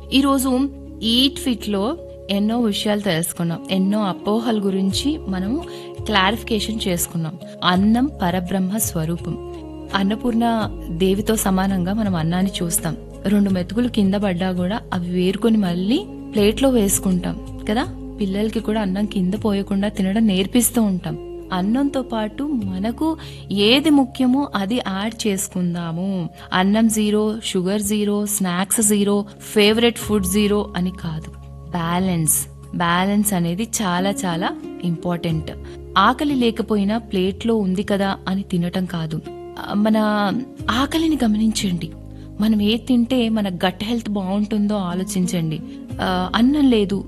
ఈరోజు ఈట్ ఫిట్లో ఎన్నో విషయాలు తెలుసుకున్నాం ఎన్నో అపోహల గురించి మనము క్లారిఫికేషన్ చేసుకున్నాం అన్నం పరబ్రహ్మ స్వరూపం అన్నపూర్ణ దేవితో సమానంగా మనం అన్నాన్ని చూస్తాం రెండు మెతుకులు కింద పడ్డా కూడా అవి వేరుకొని మళ్ళీ ప్లేట్లో వేసుకుంటాం కదా పిల్లలకి కూడా అన్నం కింద పోయకుండా తినడం నేర్పిస్తూ ఉంటాం అన్నంతో పాటు మనకు ఏది ముఖ్యమో అది యాడ్ చేసుకుందాము అన్నం zero sugar zero snacks zero favourite food zero అని కాదు బ్యాలెన్స్ బ్యాలెన్స్ అనేది చాలా చాలా ఇంపార్టెంట్ ఆకలి లేకపోయినా ప్లేట్లో ఉంది కదా అని తినటం కాదు ఆ, మన ఆకలిని గమనించండి మనం ఏది తింటే మన గట్ హెల్త్ బాగుంటుందో ఆలోచించండి ఆ, అన్నం లేదు